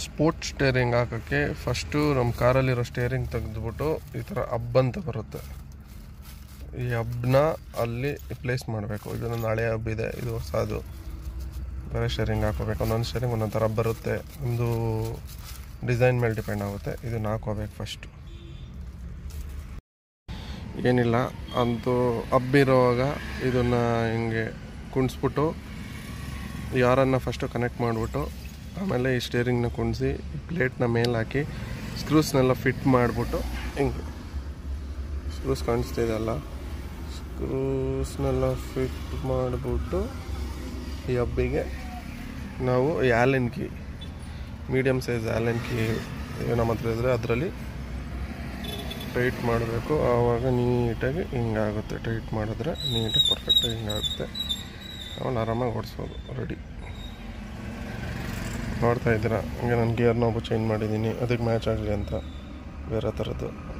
sports steering ಹಾಕೋಕ್ಕೆ first ನಮ್ಮ ಕಾರಲ್ಲಿರೋ steering ತೆಗೆದ್ಬಿಟ್ಟು ಈ ಥರ ಹಬ್ ಅಂತ ಬರುತ್ತೆ ಈ ಹಬ್ನ ಅಲ್ಲಿ ಪ್ಲೇಸ್ ಮಾಡಬೇಕು ಇದು ನನ್ನ ಹಳೆ ಹಬ್ ಇದೆ ಇದು ಹೊಸದು ಬೇರೆ ಸ್ಟೇರಿಂಗ್ ಹಾಕೋಬೇಕು ಒಂದೊಂದು ಸ್ಟೇರಿಂಗ್ ಒಂದೊಂದು ಥರ ಬರುತ್ತೆ ಒಂದು ಡಿಸೈನ್ ಮೇಲೆ ಡಿಪೆಂಡ್ ಆಗುತ್ತೆ ಇದನ್ನ ಹಾಕೋಬೇಕು ಫಸ್ಟು ಏನಿಲ್ಲ ಅಂತೂ ಹಬ್ಬಿರೋವಾಗ ಇದನ್ನು ಹಿಂಗೆ ಕುಣಿಸ್ಬಿಟ್ಟು ಯಾರನ್ನು ಫಸ್ಟು ಕನೆಕ್ಟ್ ಮಾಡಿಬಿಟ್ಟು ಆಮೇಲೆ ಈ ಸ್ಟೇರಿಂಗ್ನ ಕುಣಿಸಿ ಪ್ಲೇಟ್ನ ಮೇಲೆ ಹಾಕಿ ಸ್ಕ್ರೂಸ್ನೆಲ್ಲ ಫಿಟ್ ಮಾಡಿಬಿಟ್ಟು ಹಿಂಗೆ ಸ್ಕ್ರೂಸ್ ಕಾಣಿಸ್ತಿದೆಯಲ್ಲ ಸ್ಕ್ರೂಸ್ನೆಲ್ಲ ಫಿಟ್ ಮಾಡಿಬಿಟ್ಟು ಈ ಹಬ್ಬಿಗೆ ನಾವು ಈ Allen key medium size Allen key ನಮ್ಮ ಹತ್ರ ಇದ್ದರೆ ಅದರಲ್ಲಿ ಟೈಟ್ ಮಾಡಬೇಕು ಆವಾಗ ನೀಟಾಗಿ ಹಿಂಗಾಗುತ್ತೆ ಟೈಟ್ ಮಾಡಿದ್ರೆ ನೀಟಾಗಿ ಪರ್ಫೆಕ್ಟಾಗಿ ಹಿಂಗಾಗುತ್ತೆ ಅವನು ಆರಾಮಾಗಿ ಓಡಿಸ್ಬೋದು ರೆಡಿ ನೋಡ್ತಾ ಇದ್ದೀರಾ ಹಂಗೆ ನಾನು ಗೇರ್ ನೋಬು ಚೇಂಜ್ ಮಾಡಿದ್ದೀನಿ ಅದಕ್ಕೆ ಮ್ಯಾಚ್ ಆಗಲಿ ಅಂತ ಬೇರೆ ಥರದ್ದು